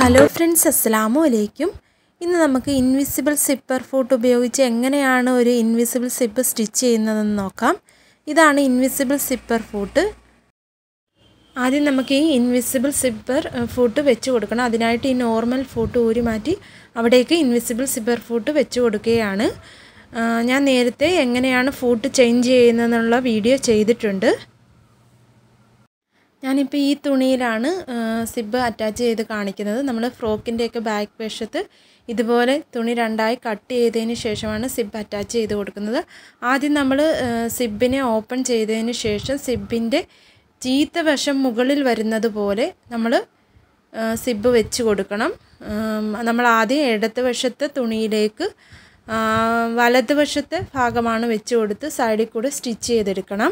hello friends അസ്സലാമു അലൈക്കും ഇന്ന് നമുക്ക് ഇൻവിസിബിൾ സിപ്പർ ഫൂട്ട് ഉപയോഗിച്ച് എങ്ങനെയാണ് ഒരു ഇൻവിസിബിൾ സിപ്പ് സ്റ്റിച്ച് ചെയ്യുന്നതെന്ന് നോക്കാം ഇതാണ് ഇൻവിസിബിൾ സിപ്പർ ഫൂട്ട് ആദ്യം നമുക്ക് ഈ ഇൻവിസിബിൾ സിപ്പർ ഫൂട്ട് വെച്ച് കൊടുക്കണം അതിനായിട്ട് ഈ നോർമൽ ഫൂട്ട് ഊരി മാറ്റി അവിടേക്ക് ഇൻവിസിബിൾ സിപ്പർ ഫൂട്ട് വെച്ച് കൊടുക്കുകയാണ് ഞാൻ നേരത്തെ എങ്ങനെയാണ് ഫൂട്ട് ചേഞ്ച് ചെയ്യുന്നതെന്നുള്ള വീഡിയോ ചെയ്തിട്ടുണ്ട് ഞാനിപ്പോൾ ഈ തുണിയിലാണ് സിബ് അറ്റാച്ച് ചെയ്ത് കാണിക്കുന്നത് നമ്മൾ ഫ്രോക്കിൻ്റെയൊക്കെ ബാക്ക് വശത്ത് ഇതുപോലെ തുണി രണ്ടായി കട്ട് ചെയ്തതിന് ശേഷമാണ് സിബ് അറ്റാച്ച് ചെയ്ത് കൊടുക്കുന്നത് ആദ്യം നമ്മൾ സിബിനെ ഓപ്പൺ ചെയ്തതിന് ശേഷം സിബിൻ്റെ ചീത്ത വശം മുകളിൽ വരുന്നത് പോലെ നമ്മൾ സിബ് വെച്ച് കൊടുക്കണം നമ്മൾ ആദ്യം ഇടത് വശത്തെ തുണിയിലേക്ക് വലത് വശത്തെ ഭാഗമാണ് വെച്ച് കൊടുത്ത് സൈഡിൽ കൂടെ സ്റ്റിച്ച് ചെയ്തെടുക്കണം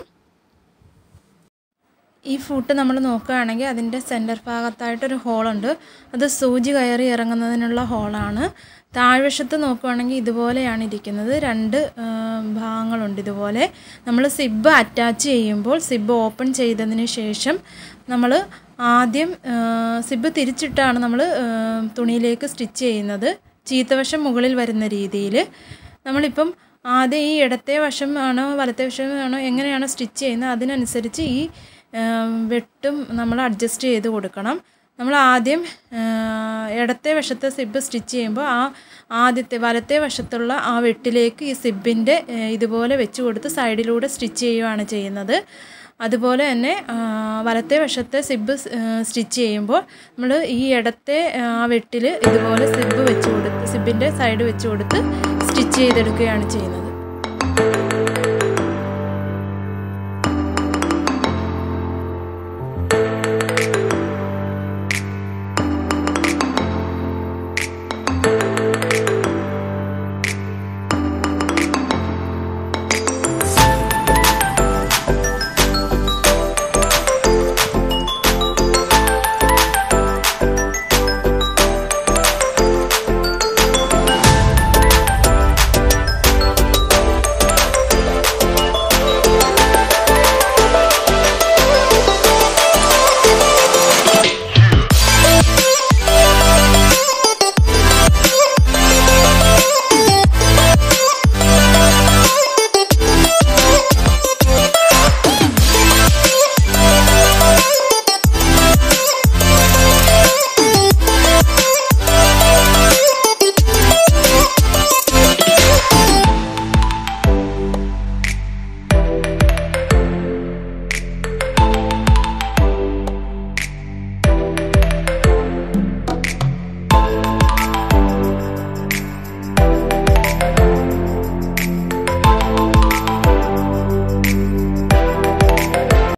ഈ ഫൂട്ട് നമ്മൾ നോക്കുകയാണെങ്കിൽ അതിൻ്റെ സെൻറ്റർ ഭാഗത്തായിട്ടൊരു ഹോളുണ്ട് അത് സൂചി കയറി ഇറങ്ങുന്നതിനുള്ള ഹോളാണ് താഴ്വശത്ത് നോക്കുകയാണെങ്കിൽ ഇതുപോലെയാണ് ഇരിക്കുന്നത് രണ്ട് ഭാഗങ്ങളുണ്ട് ഇതുപോലെ നമ്മൾ സിബ് അറ്റാച്ച് ചെയ്യുമ്പോൾ സിബ് ഓപ്പൺ ചെയ്തതിന് ശേഷം നമ്മൾ ആദ്യം സിബ് തിരിച്ചിട്ടാണ് നമ്മൾ തുണിയിലേക്ക് സ്റ്റിച്ച് ചെയ്യുന്നത് ചീത്തവശം മുകളിൽ വരുന്ന രീതിയിൽ നമ്മളിപ്പം ആദ്യം ഈ ഇടത്തെ വശമാണോ വലത്തെ വശമാണോ എങ്ങനെയാണോ സ്റ്റിച്ച് ചെയ്യുന്നത് അതിനനുസരിച്ച് ഈ വെട്ടും നമ്മൾ അഡ്ജസ്റ്റ് ചെയ്ത് കൊടുക്കണം നമ്മൾ ആദ്യം ഇടത്തെ വശത്തെ സിബ് സ്റ്റിച്ച് ചെയ്യുമ്പോൾ ആ ആദ്യത്തെ വലത്തെ വശത്തുള്ള ആ വെട്ടിലേക്ക് ഈ സിബിൻ്റെ ഇതുപോലെ വെച്ച് കൊടുത്ത് സൈഡിലൂടെ സ്റ്റിച്ച് ചെയ്യുകയാണ് ചെയ്യുന്നത് അതുപോലെ തന്നെ വലത്തെ വശത്തെ സിബ് സ്റ്റിച്ച് ചെയ്യുമ്പോൾ നമ്മൾ ഈ ഇടത്തെ ആ വെട്ടിൽ ഇതുപോലെ സിബ് വെച്ച് കൊടുത്ത് സിബിൻ്റെ സൈഡ് വെച്ച് കൊടുത്ത് സ്റ്റിച്ച് ചെയ്തെടുക്കുകയാണ് ചെയ്യുന്നത്